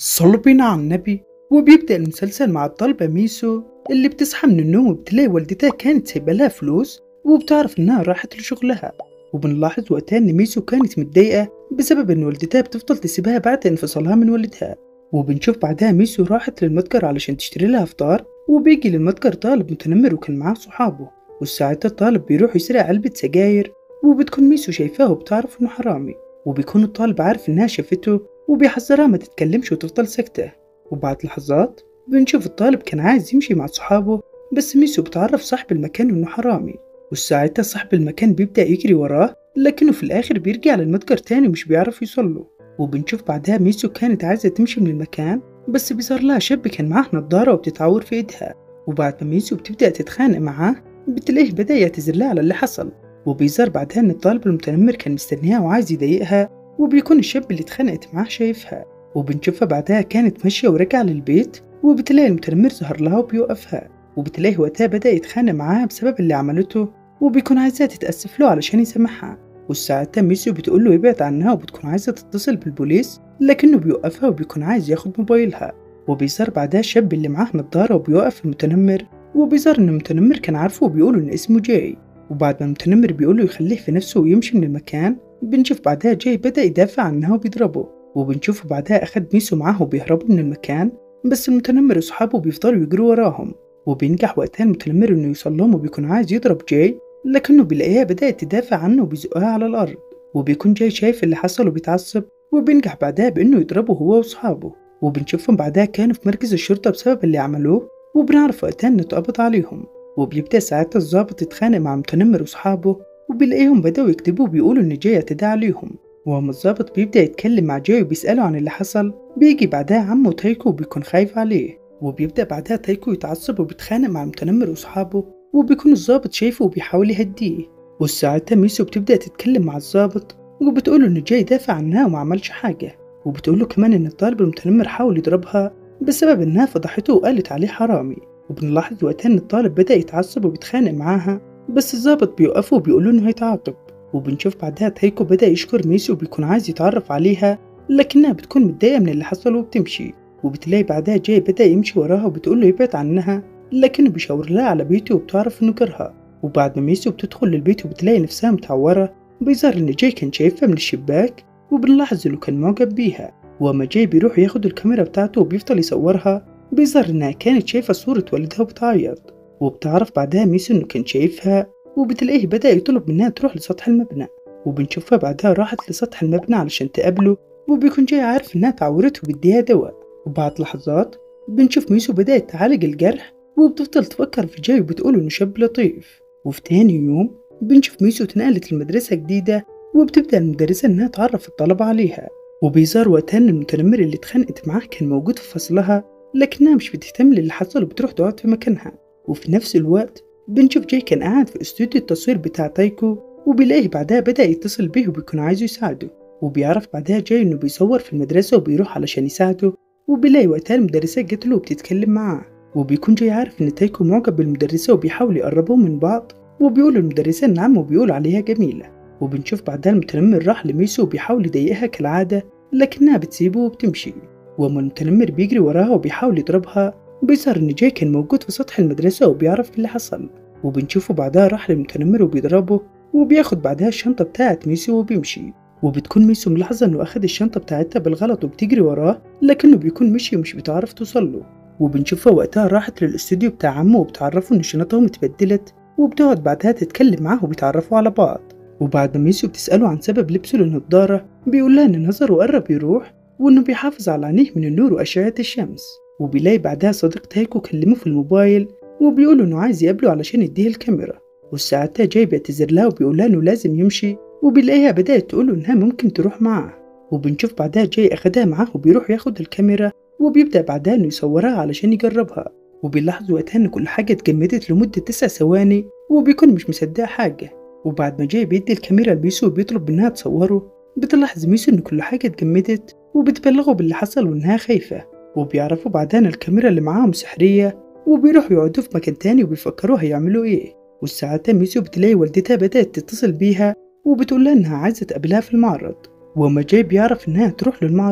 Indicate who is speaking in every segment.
Speaker 1: صلوا بينا على النبي وبيبدأ المسلسل مع الطالبة ميسو اللي بتصحى من النوم وبتلاقي والدتها كانت سايبة لها فلوس وبتعرف إنها راحت لشغلها وبنلاحظ وقتها إن ميسو كانت متضايقة بسبب إن والدتها بتفضل تسيبها بعد انفصالها من والدها وبنشوف بعدها ميسو راحت للمتجر علشان تشتري لها فطار وبيجي للمتجر طالب متنمر وكان معاه صحابه والساعتها الطالب بيروح يسرق علبة سجاير وبتكون ميسو شايفاه وبتعرف إنه حرامي وبيكون الطالب عارف إنها شافته وبيحذرها ما تتكلمش وتفضل ساكتة وبعد لحظات بنشوف الطالب كان عايز يمشي مع صحابه بس ميسو بتعرف صاحب المكان إنه حرامي وساعتها صاحب المكان بيبدأ يجري وراه لكنه في الآخر بيرجع للمتجر تاني ومش بيعرف يوصله وبنشوف بعدها ميسو كانت عايزة تمشي من المكان بس بيظهر لها شاب كان معاه نضارة وبتتعور في إيدها وبعد ما ميسو بتبدأ تتخانق معاه بتلاقيه بدأ يعتذر لها على اللي حصل وبيظهر بعدها إن الطالب المتنمر كان مستنيها وعايز يضايقها وبيكون الشاب اللي اتخانقت معاه شايفها وبنشوفها بعدها كانت ماشية وراجعة للبيت وبتلاقي المتنمر ظهر لها وبيوقفها وبتلاقي وقتها بدأ يتخانق معاها بسبب اللي عملته وبيكون عايزها تتأسف له علشان يسامحها والساعتها ميسيو بتقول له يبعد عنها وبتكون عايزة تتصل بالبوليس لكنه بيوقفها وبيكون عايز ياخد موبايلها وبيظهر بعدها الشاب اللي معاه نضارة وبيوقف المتنمر وبيظهر إن المتنمر كان عارفه وبيقوله إن اسمه جاي وبعد ما المتنمر بيقوله يخليه في نفسه ويمشي من المكان بنشوف بعدها جاي بدأ يدافع عنها وبيضربه وبنشوف بعدها أخد ميسو معاه وبيهربوا من المكان بس المتنمر وصحابه بيفضلوا يجروا وراهم وبينجح وقتها المتنمر إنه يوصل لهم وبيكون عايز يضرب جاي لكنه بيلاقيها بدأت تدافع عنه وبيزقها على الأرض وبيكون جاي شايف اللي حصل وبيتعصب وبينجح بعدها بإنه يضربه هو وصحابه وبنشوفهم بعدها كانوا في مركز الشرطة بسبب اللي عملوه وبنعرف وقتها إنه اتقبض عليهم وبيبدأ ساعتها الضابط يتخانق مع المتنمر وصحابه وبيلاقيهم بدأوا يكتبوا وبيقولوا إن جاي اعتدى عليهم وهم الضابط بيبدأ يتكلم مع جاي وبيسأله عن اللي حصل بيجي بعدها عمه تايكو وبيكون خايف عليه وبيبدأ بعدها تايكو يتعصب وبيتخانق مع المتنمر وصحابه وبيكون الضابط شايفه وبيحاول يهديه والساعتها ميسو بتبدأ تتكلم مع الضابط وبتقوله إن جاي دافع عنها وما عملش حاجة وبتقوله كمان إن الطالب المتنمر حاول يضربها بسبب إنها فضحته وقالت عليه حرامي وبنلاحظ وقتها إن الطالب بدأ يتعصب وبيتخانق معاها بس الضابط بيوقفه وبيقوله إنه هيتعاقب وبنشوف بعدها تايكو بدأ يشكر ميسو وبيكون عايز يتعرف عليها لكنها بتكون متضايقة من اللي حصل وبتمشي وبتلاقي بعدها جاي بدأ يمشي وراها وبتقوله يبعد عنها لكنه بيشاور لها على بيته وبتعرف إنه كرهها وبعد ما ميسو بتدخل للبيت وبتلاقي نفسها متعورة بيظهر إن جاي كان شايفها من الشباك وبنلاحظ إنه كان معجب بيها وأما جاي بيروح ياخد الكاميرا بتاعته وبيفضل يصورها بيظهر إنها كانت شايفة صورة والدها وبتعيط وبتعرف بعدها ميسو إنه كان شايفها وبتلاقيه بدأ يطلب منها تروح لسطح المبنى وبنشوفها بعدها راحت لسطح المبنى علشان تقابله وبيكون جاي عارف إنها اتعورت وبيديها دواء وبعد لحظات بنشوف ميسو بدأت تعالج الجرح وبتفضل تفكر في جاي وبتقول إنه شاب لطيف وفي تاني يوم بنشوف ميسو اتنقلت لمدرسة جديدة وبتبدأ المدرسة إنها تعرف الطلبة عليها وبيظهر وقتها إن المتنمر اللي اتخانقت معاه كان موجود في فصلها لكنها مش بتهتم للي حصل وبتروح تقعد في مكانها وفي نفس الوقت بنشوف جاي كان قاعد في استوديو التصوير بتاع تايكو وبيلاقيه بعدها بدأ يتصل بيه وبيكون عايزه يساعده وبيعرف بعدها جاي إنه بيصور في المدرسة وبيروح علشان يساعده وبيلاقي وقتها المدرسة جت له وبتتكلم معاه وبيكون جاي عارف إن تايكو معجب بالمدرسة وبيحاول يقربهم من بعض وبيقول المدرسة نعم وبيقول عليها جميلة وبنشوف بعدها المتنمر راح لميسو وبيحاول يضايقها كالعادة لكنها بتسيبه وبتمشي وأما المتنمر بيجري وراها وبيحاول يضربها بيظهر إن جاي كان موجود في سطح المدرسة وبيعرف اللي حصل وبنشوفه بعدها راح للمتنمر وبيضربه وبياخد بعدها الشنطة بتاعة ميسو وبيمشي وبتكون ميسو ملاحظة إنه أخد الشنطة بتاعتها بالغلط وبتجري وراه لكنه بيكون مشي ومش بتعرف توصله وبنشوفها وقتها راحت للاستوديو بتاع عمه وبتعرفه إن شنطهم اتبدلت وبتقعد بعدها تتكلم معاه وبيتعرفوا على بعض وبعد ما ميسو بتسأله عن سبب لبسه للنضارة بيقول لها إن نظره قرب يروح وإنه بيحافظ على عينيه من النور وأشعة الشمس وبيلاقي بعدها صديق تايكو كلمه في الموبايل وبيقول إنه عايز يقابله علشان يديه الكاميرا والساعتها جاي بيعتذر لها وبيقول لها إنه لازم يمشي وبيلاقيها بدأت تقوله إنها ممكن تروح معاه وبنشوف بعدها جاي أخدها معاه وبيروح ياخد الكاميرا وبيبدأ بعدها إنه يصورها علشان يجربها وبيلاحظ وقتها إن كل حاجة اتجمدت لمدة تسع ثواني وبيكون مش مصدق حاجة وبعد ما جاي بيدي الكاميرا لميسو وبيطلب منها تصوره بتلاحظ ميسو إن كل حاجة اتجمدت وبتبلغه باللي حصل وإنها خايفة وبيعرفوا بعدها إن الكاميرا اللي معاهم سحرية وبيروحوا يقعدوا في مكان تاني وبيفكروا هيعملوا إيه والساعتها ميسو بتلاقي والدتها بدأت تتصل بيها وبتقول لها إنها عايزة تقابلها في المعرض وأما جاي بيعرف إنها تروح للمعرض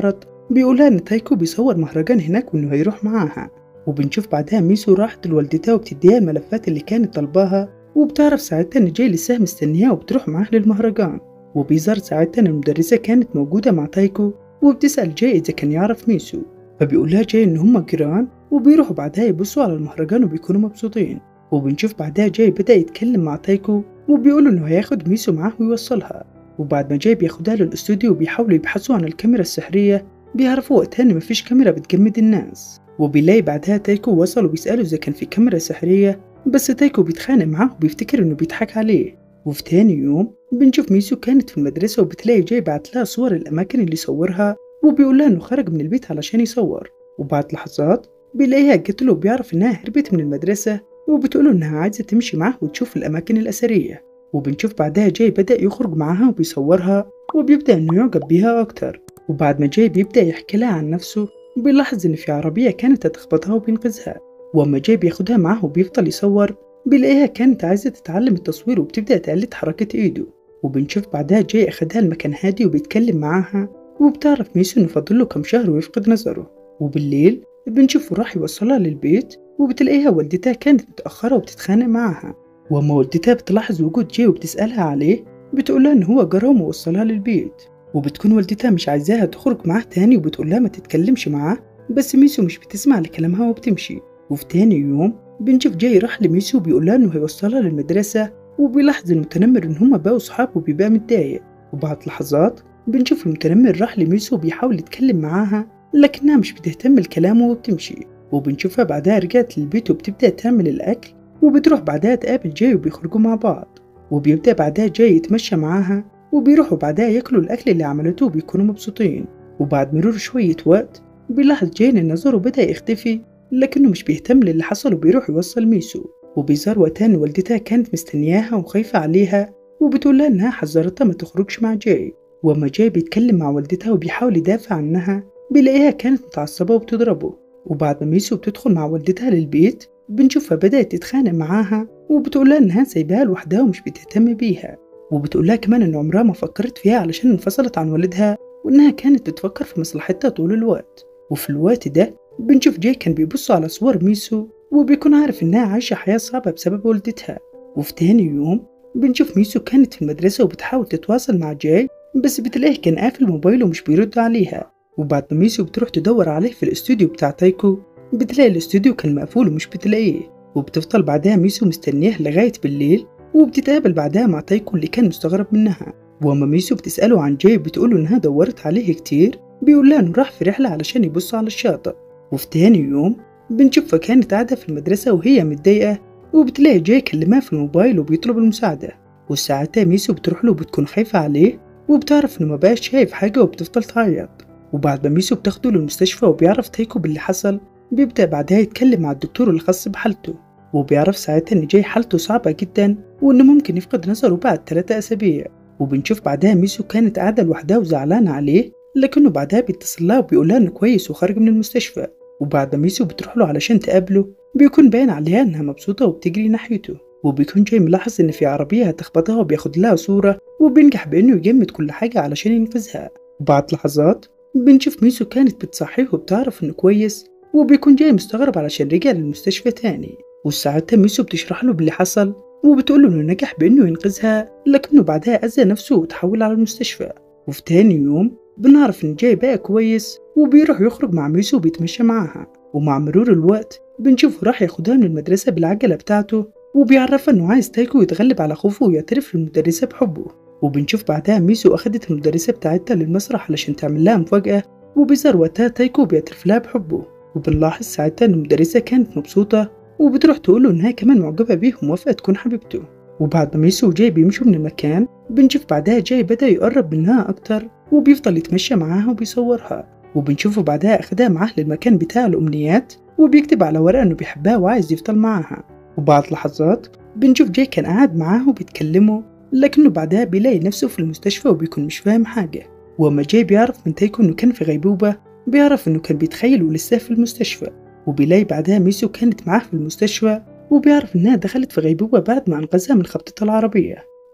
Speaker 1: بيقولها إن تايكو بيصور مهرجان هناك وإنه هيروح معاها وبنشوف بعدها ميسو راحت لوالدتها وبتديها الملفات اللي كانت طالباها وبتعرف ساعتها إن جاي لسه مستنياها وبتروح معاه للمهرجان وبيظهر ساعتها إن المدرسة كانت موجودة مع تايكو وبتسأل جاي إذا كان يعرف ميسو فبيقولها جاي إن هما جيران وبيروحوا بعدها يبصوا على المهرجان وبيكونوا مبسوطين وبنشوف بعدها جاي بدأ يتكلم مع تايكو وبيقوله إنه هياخد ميسو معاه ويوصلها وبعد ما جاي بياخدها للأستوديو وبيحاولوا يبحثوا عن الكاميرا السحرية بيعرفوا وقتها إن مفيش كاميرا بتجمد الناس وبيلاقي بعدها تايكو وصل وبيسأله إذا كان في كاميرا سحرية بس تايكو بيتخانق معاه وبيفتكر إنه بيضحك عليه وفي تاني يوم بنشوف ميسو كانت في المدرسة وبتلاقي جاي بعت لها صور الأماكن اللي صورها وبيقول لها إنه خرج من البيت علشان يصور وبعد لحظات بيلاقيها جت له وبيعرف إنها هربت من المدرسة وبتقوله إنها عايزة تمشي معاه وتشوف الأماكن الأثرية وبنشوف بعدها جاي بدأ يخرج معاها وبيصورها وبيبدأ إنه يعجب بيها أكتر وبعد ما جاي بيبدأ يحكي لها عن نفسه بيلاحظ إن في عربية كانت هتخبطها وبينقذها وأما جاي بياخدها معاه وبيفضل يصور بيلاقيها كانت عايزة تتعلم التصوير وبتبدأ تقلد حركة إيده وبنشوف بعدها جاي أخدها لمكان هادي وبيتكلم معاها وبتعرف ميسو إنه فاضله كام شهر ويفقد نظره وبالليل بنشوفه راح يوصلها للبيت وبتلاقيها والدتها كانت متأخرة وبتتخانق معاها وأما والدتها بتلاحظ وجود جاي وبتسألها عليه بتقولها إن هو جرام ووصلها للبيت وبتكون والدتها مش عايزاها تخرج معاه تاني وبتقولها ما تتكلمش معاه بس ميسو مش بتسمع لكلامها وبتمشي وفي تاني يوم بنشوف جاي راح لميسو وبيقولها إنه هيوصلها للمدرسة وبيلاحظ المتنمر إن هما بقوا صحاب وبيبقى متضايق وبعد لحظات بنشوف المتنمر راح لميسو وبيحاول يتكلم معاها لكنها مش بتهتم لكلامه وبتمشي وبنشوفها بعدها رجعت للبيت وبتبدأ تعمل الأكل وبتروح بعدها تقابل جاي وبيخرجوا مع بعض وبيبدأ بعدها جاي يتمشى معاها وبيروحوا بعدها ياكلوا الأكل اللي عملته وبيكونوا مبسوطين وبعد مرور شوية وقت بيلاحظ جاي إن نظره بدأ يختفي لكنه مش بيهتم للي حصل وبيروح يوصل ميسو وبيظهر وقتها إن والدتها كانت مستنياها وخايفة عليها وبتقول لها إنها حذرتها ما تخرجش مع جاي وأما جاي بيتكلم مع والدتها وبيحاول يدافع عنها بيلاقيها كانت متعصبة وبتضربه وبعد ما ميسو بتدخل مع والدتها للبيت بنشوفها بدأت تتخانق معاها وبتقولها إنها سايباها لوحدها ومش بتهتم بيها وبتقولها كمان إن عمرها ما فكرت فيها علشان انفصلت عن والدها وإنها كانت بتفكر في مصلحتها طول الوقت وفي الوقت ده بنشوف جاي كان بيبص على صور ميسو وبيكون عارف إنها عايشة حياة صعبة بسبب والدتها وفي تاني يوم بنشوف ميسو كانت في المدرسة وبتحاول تتواصل مع جاي بس بتلاقيه كان قافل موبايله ومش بيرد عليها وبعد ما ميسو بتروح تدور عليه في الاستوديو بتاع تايكو بتلاقي الاستوديو كان مقفول ومش بتلاقيه وبتفضل بعدها ميسو مستنياه لغاية بالليل وبتتقابل بعدها مع تايكو اللي كان مستغرب منها وأما ميسو بتسأله عن جاي بتقوله إنها دورت عليه كتير بيقول لها إنه راح في رحلة علشان يبص على الشاطئ وفي تاني يوم بنشوفها كانت قاعدة في المدرسة وهي متضايقة وبتلاقي جاي كلمها في الموبايل وبيطلب المساعدة وساعتها ميسو بتروح له وبتكون خايفة عليه وبتعرف إنه مبقاش شايف حاجة وبتفضل تعيط وبعد ما ميسو بتاخده للمستشفى وبيعرف تايكو باللي حصل بيبدأ بعدها يتكلم مع الدكتور الخاص بحالته وبيعرف ساعتها إن جاي حالته صعبة جدا وإنه ممكن يفقد نظره بعد ثلاثة أسابيع وبنشوف بعدها ميسو كانت قاعدة لوحدها وزعلانة عليه لكنه بعدها بيتصل لها وبيقولها إنه كويس وخارج من المستشفى وبعد ما ميسو بتروح له علشان تقابله بيكون باين عليها إنها مبسوطة وبتجري ناحيته وبيكون جاي ملاحظ إن في عربية هتخبطها وبياخد لها صورة وبينجح بإنه يجمد كل حاجة علشان ينقذها وبعد لحظات بنشوف ميسو كانت بتصحيه وبتعرف إنه كويس وبيكون جاي مستغرب علشان رجع للمستشفى تاني وساعتها ميسو بتشرح له باللي حصل وبتقول له إنه نجح بإنه ينقذها لكنه بعدها أذى نفسه وتحول على المستشفى وفي تاني يوم بنعرف إن جاي بقى كويس وبيروح يخرج مع ميسو وبيتمشى معاها ومع مرور الوقت بنشوفه راح ياخدها من المدرسة بالعجلة بتاعته وبيعرفها إنه عايز تايكو يتغلب على خوفه ويعترف للمدرسة بحبه وبنشوف بعدها ميسو أخدت المدرسة بتاعتها للمسرح علشان تعمل لها مفاجأة وبيظهر وقتها تايكو بيعترف لها بحبه وبنلاحظ ساعتها إن المدرسة كانت مبسوطة وبتروح تقوله إنها كمان معجبة بيه وموافقة تكون حبيبته وبعد ما ميسو وجاي بيمشوا من المكان بنشوف بعدها جاي بدأ يقرب منها أكتر وبيفضل يتمشى معاها وبيصورها وبنشوفه بعدها أخدها معاه للمكان بتاع الأمنيات وبيكتب على ورقة إنه بيحبها وعايز يفضل معاها وبعد لحظات بنشوف جاي كان قاعد معاه وبيتكلموا لكنه بعدها بيلاقي نفسه في المستشفى وبيكون مش فاهم حاجة وأما جاي بيعرف من تايكو إنه كان في غيبوبة بيعرف إنه كان بيتخيل ولسه في المستشفى وبيلاقي بعدها ميسو كانت معاه في المستشفى وبيعرف إنها دخلت في غيبوبة بعد ما أنقذها من خبطتها العربية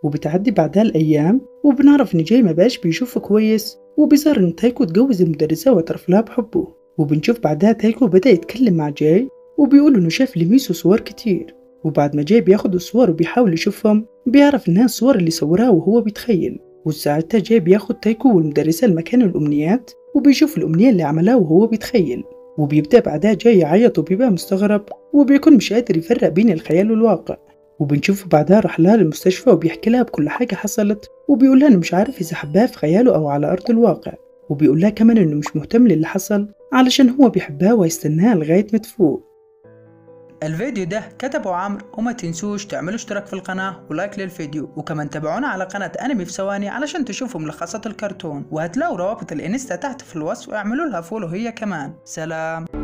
Speaker 1: وبتعدي بعدها الأيام وبنعرف إن جاي مبقاش بيشوف كويس وبيظهر إن تايكو اتجوز المدرسة واعترف لها بحبه وبنشوف بعدها تايكو بدأ يتكلم مع جاي وبيقول إنه شاف لميسو صور كتير وبعد ما جاي بياخد الصور وبيحاول يشوفهم بيعرف إنها الصور اللي صورها وهو بيتخيل وساعتها جاي بياخد تايكو والمدرسة لمكان الأمنيات وبيشوف الأمنية اللي عملها وهو بيتخيل وبيبدأ بعدها جاي يعيط وبيبقى مستغرب وبيكون مش قادر يفرق بين الخيال والواقع وبنشوفه بعدها راح لها للمستشفى وبيحكي لها بكل حاجة حصلت وبيقول لها إنه مش عارف إذا حبها في خياله أو على أرض الواقع وبيقول لها كمان إنه مش مهتم للي حصل علشان هو بيحبها ويستناها لغاية ما تفوق
Speaker 2: الفيديو ده كتبه عمرو وما تنسوش تعملوا اشتراك في القناة ولايك للفيديو وكمان تابعونا على قناة انمي في ثواني علشان تشوفوا ملخصات الكرتون وهتلاقوا روابط الانستا تحت في الوصف واعملوا لها فولو هي كمان سلام